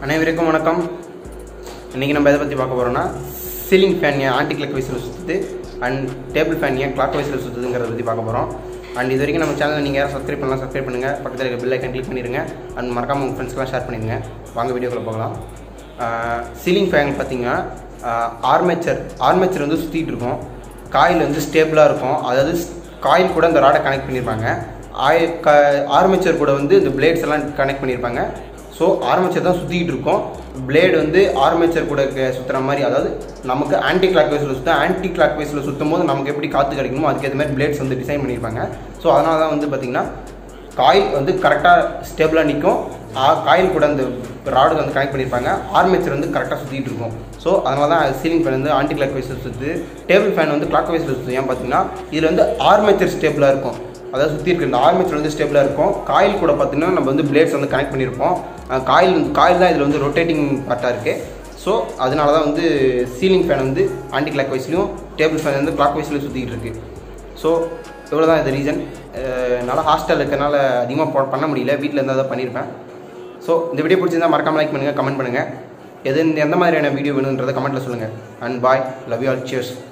அனைவருக்கும் வணக்கம் இன்றைக்கி நம்ம எதை பற்றி பார்க்க போகிறோம்னா சீலிங் ஃபேன் ஏன் ஆன்டி கிளாக் வைஸில் சுற்றுது அண்ட் டேபிள் ஃபேன் ஏன் கிளாக் வைஸில் சுற்றுதுங்கிறத பற்றி பார்க்க போகிறோம் அண்ட் இது வரைக்கும் நம்ம சேனலை நீங்கள் யாரும் சப்ஸ்கிரைப் பண்ணலாம் சப்ஸ்கிரைப் பண்ணுங்கள் பக்கத்தில் இருக்க பில் ஐக்கன் கிளிக் பண்ணிடுங்க அண்ட் மறக்காம உங்கள் ஃப்ரெண்ட்ஸ்க்கெலாம் ஷேர் பண்ணிடுங்க வாங்க வீடியோக்குள்ளே போகலாம் சீலிங் ஃபேன் பார்த்தீங்கன்னா ஆர்மேச்சர் ஆர்மேச்சர் வந்து சுற்றிட்டு இருக்கும் காயில் வந்து ஸ்டேபிளாக இருக்கும் அதாவது காயில் கூட இந்த ராடை கனெக்ட் பண்ணியிருப்பாங்க ஆய க ஆர்மேச்சர் கூட வந்து இந்த பிளேட்ஸ் எல்லாம் கனெக்ட் பண்ணியிருப்பாங்க ஸோ ஆர்மேச்சர் தான் சுற்றிக்கிட்டு இருக்கும் பிளேடு வந்து ஆர்மேச்சர் கூட சுற்றுற மாதிரி அதாவது நமக்கு ஆன்டி கிளாக் வைஸில் சுற்றும் ஆன்டி கிளாக் வைஸில் சுற்றும் போது நமக்கு எப்படி காற்று கிடைக்கணுமோ அதுக்கேற்ற மாதிரி பிளேட்ஸ் வந்து டிசைன் பண்ணியிருப்பாங்க ஸோ அதனால தான் வந்து பார்த்திங்கன்னா காயில் வந்து கரெக்டாக ஸ்டேபிளாக நிற்கும் காயில் கூட அந்த ராடு வந்து கனெக்ட் பண்ணியிருப்பாங்க ஆர்மேச்சர் வந்து கரெக்டாக சுற்றிட்டு இருக்கும் ஸோ அதனால தான் சீலிங் ஃபேன் வந்து ஆன்டி கிளாக் வைஸில் சுற்றுது டேபிள் ஃபேன் வந்து கிளாக் வைஸில் சுற்றுது ஏன் பார்த்தீங்கன்னா இதில் வந்து ஆர்மேச்சர் ஸ்டேபிளாக இருக்கும் அதாவது சுற்றி இருக்க இந்த ஆர்மேச்சர் வந்து ஸ்டேபிளாக இருக்கும் காயில் கூட பார்த்தீங்கன்னா நம்ம வந்து பிளேட்ஸ் வந்து கனெக்ட் பண்ணியிருப்போம் அஹ் காயில் காயில் தான் இதில் வந்து ரொட்டேட்டிங் பார்ட்டாக இருக்குது ஸோ அதனால தான் வந்து சீலிங் ஃபேன் வந்து ஆன்டி கிளாக் வைஸ்லையும் டேபிள் ஃபேன் வந்து கிளாக் வைஸ்லையும் சுற்றிக்கிட்டு இருக்குது ஸோ இவ்வளோ தான் இது ரீசன் என்னால் ஹாஸ்டல் இருக்கனால அதிகமாக பண்ண முடியல வீட்டில் இருந்தால் தான் பண்ணியிருப்பேன் ஸோ இந்த வீடியோ பிடிச்சிருந்தா மறக்காம லைக் பண்ணுங்கள் கமெண்ட் பண்ணுங்கள் எது எந்த மாதிரியான வீடியோ வேணுன்றதை கமெண்ட்டில் சொல்லுங்கள் and bye love you all cheers